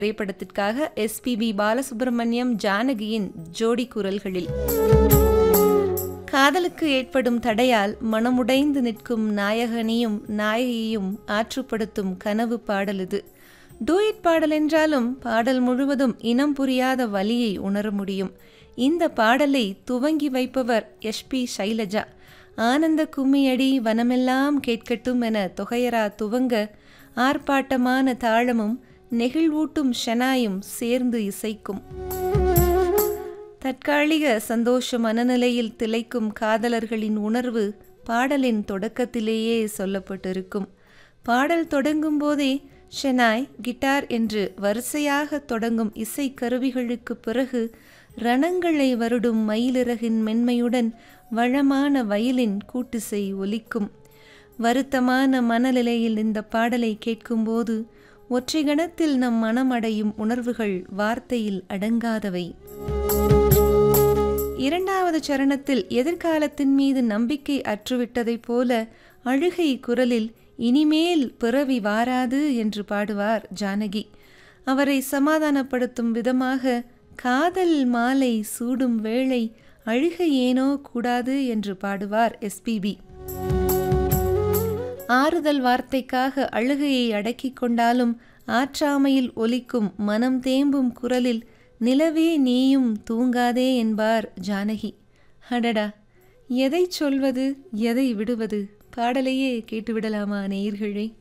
திரைப்படத்திற்காக எஸ்பிபி பாலசுப்ரமணியம் ஜானகியின் ஜோடி குரல்களில் காதலுக்கு ஏற்படும் தடையால் மனமுடைந்து நிற்கும் நாயகனையும் நாயகியையும் ஆற்றுப்படுத்தும் கனவு பாடல் இது டூயட் பாடல் என்றாலும் பாடல் முழுவதும் இனம் புரியாத வலியை உணர முடியும் இந்த பாடலை துவங்கி வைப்பவர் எஸ்பி சைலஜா ஆனந்த கும்மியடி வனமெல்லாம் கேட்கட்டும் என தொகையரா துவங்க ஆர்ப்பாட்டமான தாளமும் நெகிழ்வூட்டும் ஷெனாயும் சேர்ந்து இசைக்கும் தற்காலிக சந்தோஷ மனநிலையில் திளைக்கும் காதலர்களின் உணர்வு பாடலின் தொடக்கத்திலேயே சொல்லப்பட்டிருக்கும் பாடல் தொடங்கும் போதே ஷெனாய் கிட்டார் என்று வரிசையாக தொடங்கும் இசை கருவிகளுக்கு பிறகு ரணங்களை வருடும் மயிலிறகின் மென்மையுடன் வளமான வயலின் கூட்டிசை ஒலிக்கும் வருத்தமான மனநிலையில் இந்த பாடலை கேட்கும்போது ஒற்றை கணத்தில் நம் மனமடையும் உணர்வுகள் வார்த்தையில் அடங்காதவை இரண்டாவது சரணத்தில் எதிர்காலத்தின் மீது நம்பிக்கை அற்றுவிட்டதைப் போல அழுகை குரலில் இனிமேல் பிறவி வாராது என்று பாடுவார் ஜானகி அவரை சமாதானப்படுத்தும் விதமாக காதல் மாலை சூடும் வேளை அழுகை ஏனோ கூடாது என்று பாடுவார் எஸ்பிபி ஆறுதல் வார்த்தைக்காக அழுகையை அடக்கிக் கொண்டாலும் ஆற்றாமையில் ஒலிக்கும் மனம் தேம்பும் குரலில் நிலவே நீயும் தூங்காதே என்பார் ஜானகி அடடா எதை சொல்வது எதை விடுவது பாடலையே கேட்டுவிடலாமா நேயர்களே